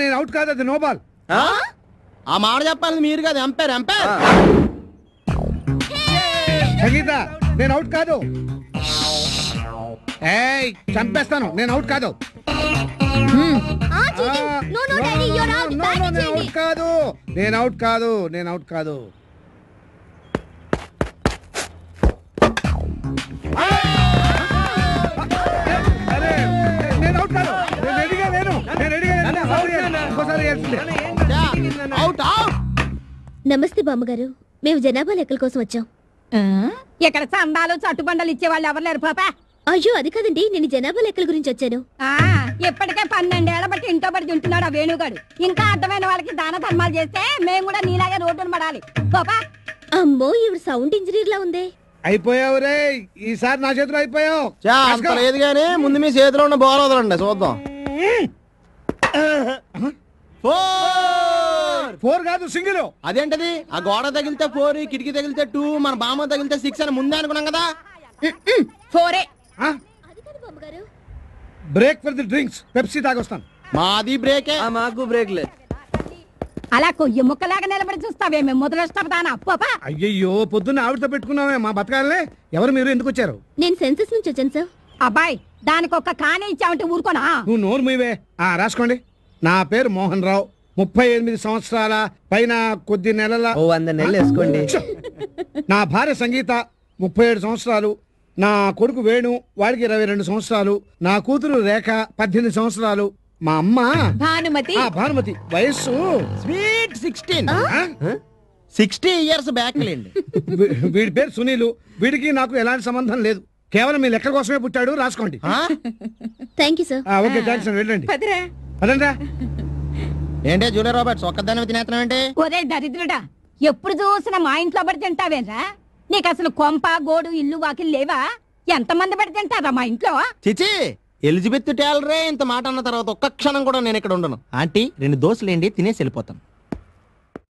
నేను అవుట్ కాదు అది నో బాల్ ఆ? ఆ మాట చెప్పాలి మీరు కాదు ఎంపైర్ ఎంపైర్ సంగీత నేను అవుట్ కాదు ఏయ్ చంపేస్తాను నేను అవుట్ కాదు ఆ cheating no no daddy you are out No, no, batting నేను చేయండి అవుట్ కాదు నేను అవుట్ కాదు నేను అవుట్ కాదు అరే, నేను అవుట్ కాదు నేను రెడీగా లేను నేను రెడీగా లేను Sorry, ఇంకోసారి వేయాల్సిందే. అవుట్ అవుట్ నమస్తే బామ్మగారు మేము జనాభా లెక్కల కోసం వచ్చాం ఆ? ఇక్కడ చందాలు చట్టుబండలు ఇచ్చే వాళ్ళు ఎవరు లేరు పాప అయ్యో అది కాదండి నేను జనాభా లెక్కల గురించి వచ్చాను ఆ ఇప్పటికే పన్నెండేళ్ల బట్టి ఇంట్లో పడి తింటున్నాడు ఆ వేణుగాడు ఇంకా అర్థమైన వాళ్ళకి దాన ధర్మాలు చేస్తే మేము కూడా నీలాగే రోడ్డును పడాలి పాపా అమ్మో ఈవిడ సౌండ్ ఇంజనీర్ లా ఉందే అయిపోయావు రే ఈసారి నా చేతిలో అయిపోయావు చా అంత లేదు కానీ ముందు మీ చేతిలో ఉన్న బాల్ వదలండి చూద్దాం ఫోర్ ఫోర్ కాదు సింగిల్ అదేంటది ఆ గోడ తగిలితే ఫోర్ కిటికీ తగిలితే టూ మన బామ్మ తగిలితే సిక్స్ అని ముందే అనుకున్నాం కదా ఫోరే అది కాదు బామ్మగారు break for the drinks Pepsi తాగొస్తాను మాది బ్రేకే మాకు బ్రేక్ లేదు అలా కొయ్యి ముక్కలాగా నిలబడి చూస్తావేమే ముదరష్టపదానా పాపా అయ్యయ్యో పొద్దున్న ఆవిడతో పెట్టుకున్నామే మా బతకాలనే ఎవరు మీరు ఎందుకు వచ్చారు నేను సెన్సస్ నుంచి వచ్చాను సార్ అబ్బాయి దానికి ఒక్క కానే ఇచ్చావంటే ఊరుకోనా నువ్వు నోరు మీవే ఆ రాసుకోండి నా పేరు మోహన్ రావు ముప్పై ఎనిమిది సంవత్సరాల పైన కొద్ది నెలల ఓ వంద నెలలు వేసుకోండి నా భార్య సంగీత ముప్పై ఏడు సంవత్సరాలు నా కొడుకు వేణు వాడికి ఇరవై రెండు సంవత్సరాలు నా కూతురు రేఖ పద్దెనిమిది సంవత్సరాలు మా అమ్మ భానుమతి ఆ భానుమతి వయస్సు స్వీట్ సిక్స్టీన్ ఆ? సిక్స్టీ ఇయర్స్ బ్యాక్ లేండి వీ- వీడి పేరు సునీలు వీడికి నాకు ఎలాంటి సంబంధం లేదు కేవలం మీ లెక్క కోసమే పుట్టాడు రాసుకోండి ఆ? థ్యాంక్ యూ సార్ ఆ, ఓకే థ్యాంక్స్ అండి వెళ్ళండి పదిరా అదంతా ఏంటి జూలియర్ రాబర్ట్స్ ఒక్కదాని తినేస్తున్నాం ఏంటి ఒరే దరిద్రుడా ఎప్పుడు చూసినా మా ఇంట్లో పడి తింటావేరా నీకు అసలు కొంప గోడు ఇల్లు వాకిలు లేవా ఎంతమంది పడి తింటారా మా ఇంట్లో చిచి ఎలిజబెత్ టేలరే ఇంత మాట అన్న తర్వాత ఒక్క క్షణం కూడా నేను ఇక్కడ ఉండను ఆంటీ రెండు దోశలేండి తినేసి వెళ్ళిపోతాను